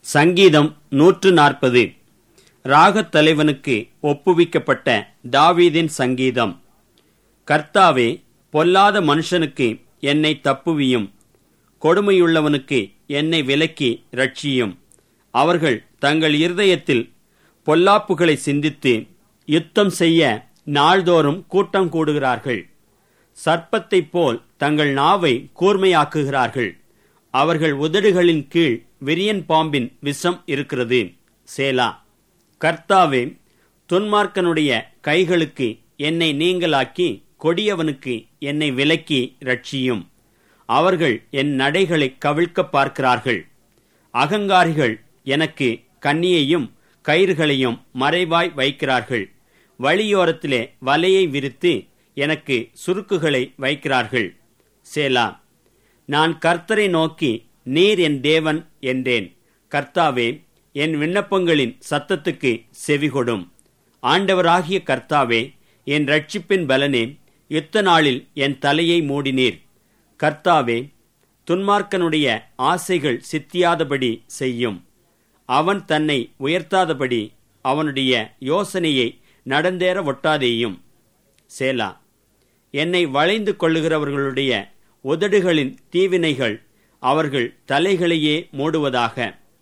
சங்கீதம் நூற்று நாற்பது ராகத் தலைவனுக்கு ஒப்புவிக்கப்பட்ட தாவீதின் சங்கீதம் கர்த்தாவே பொல்லாத மனுஷனுக்கு என்னை தப்புவியும் கொடுமையுள்ளவனுக்கு என்னை விலக்கி ரட்சியும் அவர்கள் தங்கள் இருதயத்தில் பொல்லாப்புகளை சிந்தித்து யுத்தம் செய்ய நாள்தோறும் கூட்டம் கூடுகிறார்கள் சர்ப்பத்தைப் போல் தங்கள் நாவை கூர்மையாக்குகிறார்கள் அவர்கள் உதடுகளின் கீழ் விரியன் பாம்பின் விஷம் இருக்கிறது சேலா கர்த்தாவே துன்மார்க்கனுடைய கைகளுக்கு என்னை நீங்களாக்கி கொடியவனுக்கு என்னை விலக்கி ரட்சியும் அவர்கள் என் நடைகளை கவிழ்க்க பார்க்கிறார்கள் அகங்காரிகள் எனக்கு கண்ணியையும் கயிறுகளையும் மறைவாய் வைக்கிறார்கள் வழியோரத்திலே வலையை விரித்து எனக்கு சுருக்குகளை வைக்கிறார்கள் சேலா நான் கர்த்தரை நோக்கி நீர் என் தேவன் என்றேன் கர்த்தாவே என் விண்ணப்பங்களின் சத்தத்துக்கு செவிகொடும் ஆண்டவராகிய கர்த்தாவே என் ரட்சிப்பின் பலனே யுத்த நாளில் என் தலையை மூடினீர் கர்த்தாவே துன்மார்க்கனுடைய ஆசைகள் சித்தியாதபடி செய்யும் அவன் தன்னை உயர்த்தாதபடி அவனுடைய யோசனையை நடந்தேற ஒட்டாதேயும் சேலா என்னை வளைந்து கொள்ளுகிறவர்களுடைய உதடுகளின் தீவினைகள் அவர்கள் தலைகளையே மூடுவதாக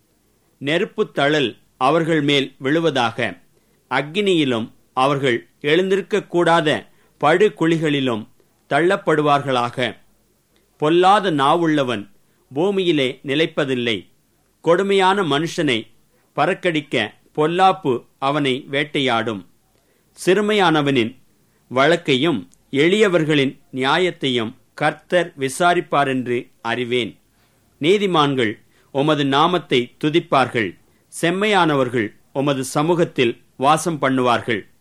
நெருப்புத் தழல் அவர்கள் மேல் விழுவதாக அக்கினியிலும் அவர்கள் எழுந்திருக்கக்கூடாத படுகுழிகளிலும் தள்ளப்படுவார்களாக பொல்லாத நாவுள்ளவன் பூமியிலே நிலைப்பதில்லை கொடுமையான மனுஷனை பறக்கடிக்க பொல்லாப்பு அவனை வேட்டையாடும் சிறுமையானவனின் வழக்கையும் எளியவர்களின் நியாயத்தையும் கர்த்தர் விசாரிப்பாரென்று அறிவேன் நீதிமான்கள் உமது நாமத்தை துதிப்பார்கள் செம்மையானவர்கள் உமது சமூகத்தில் வாசம் பண்ணுவார்கள்